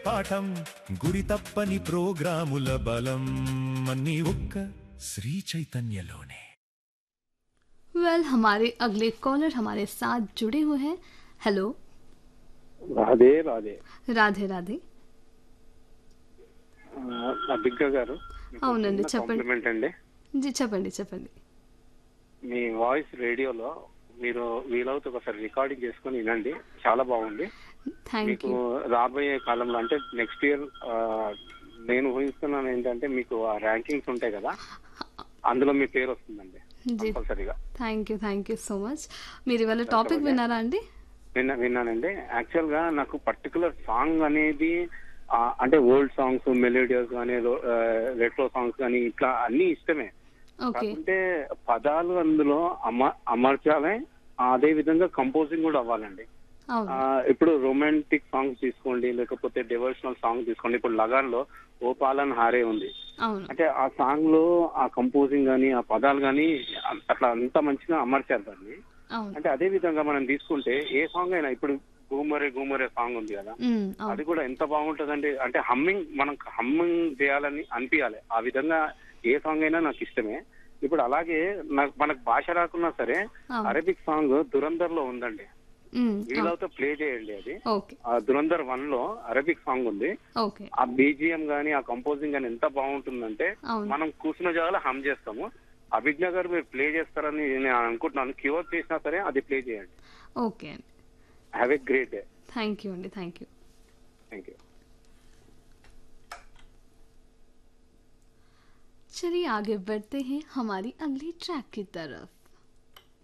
పాఠం గురి తప్పని ప్రోగ్రాముల బలం అన్ని ఒక్క శ్రీ చైతన్యలోనే वेल हमारे अगले कॉलर हमारे साथ जुड़े हुए हैं हेलो రాధే రాధే రాధే రాధే ఆ, నా బిగ్గ గారు అవునండి, చెప్పండి. కాంప్లిమెంట్ అండి జీ చెప్పండి చెప్పండి మీ వాయిస్ రేడియోలో మీరు వీలవుతే ఒకసారి రికార్డింగ్ చేసుకొని వినండి చాలా బాగుంది థ్యాంక్ మీకు యూ రాబోయే కాలంలో అంటే నెక్స్ట్ ఇయర్ నేను ఊహిస్తున్నాను ఏంటంటే మీకు ఆ ర్యాంకింగ్స్ ఉంటాయి కదా అందులో మీ పేరు వస్తుందండి జీ కంపల్సరీగా thank you thank you so much మీరు ఇవాళ టాపిక్ విన్నారా అండి విన్నా విన్నానండి యాక్చువల్ గా నాకు పర్టికులర్ సాంగ్ అనేది ఆ, అంటే ఓల్డ్ సాంగ్స్ మెలోడియస్ కానీ రెట్రో సాంగ్స్ కానీ ఇట్లా అన్ని ఇష్టమే ఓకే కాకుంటే పదాలు అందులో అమ అమర్చాలి అదే విధంగా కంపోజింగ్ కూడా అవ్వాలండి ఆ, అవును ఇప్పుడు రొమాంటిక్ సాంగ్స్ తీసుకోండి లేకపోతే డివోషనల్ సాంగ్ తీసుకోండి ఇప్పుడు లగాన్ లో ఓ పాలన్ హారే ఉంది అవును అంటే ఆ సాంగ్ లో ఆ కంపోజింగ్ గానీ ఆ పదాలు గానీ అట్లా అంత మంచిగా అమర్చారు దాన్ని అవును అంటే అదే విధంగా మనం తీసుకుంటే ఏ సాంగ్ అయినా ఇప్పుడు గూమరే గూమరే సాంగ్ ఉంది కదా మ్మ్, అది అవును కూడా ఎంత బాగుంటదండి అంటే హమ్మింగ్ మనం హమ్మింగ్ చేయాలని అనిపించాలి ఆ విధంగా ఏ సాంగ్ అయినా నాకు ఇష్టమే ఇప్పుడు అలాగే నాకు మనకు భాష రాకున్నా సరే అవును. అరబిక్ సాంగ్ దురందర్ లో ఉందండి మ్మ్, అవును. వీలవుతే ప్లే చేయండి అది ఓకే ఆ దురందర్ వన్ లో అరబిక్ సాంగ్ ఉంది ఓకే ఆ బీజిఎం గానీ ఆ కంపోజింగ్ గానీ ఎంత బాగుంటుందంటే అవును. మనం కూర్చున్న జాగాలో హమ్ చేస్తాము అభిజ్ఞ గారు మీరు ప్లే చేస్తారని నేను అనుకుంటున్నాను క్యూర్ చేసినా సరే అది ప్లే చేయండి ఓకే అండి have a great day thank you అండి థ్యాంక్ యూ థ్యాంక్ యూ चलिए आगे बढ़ते हैं हमारी अगली ट्रैक की तरफ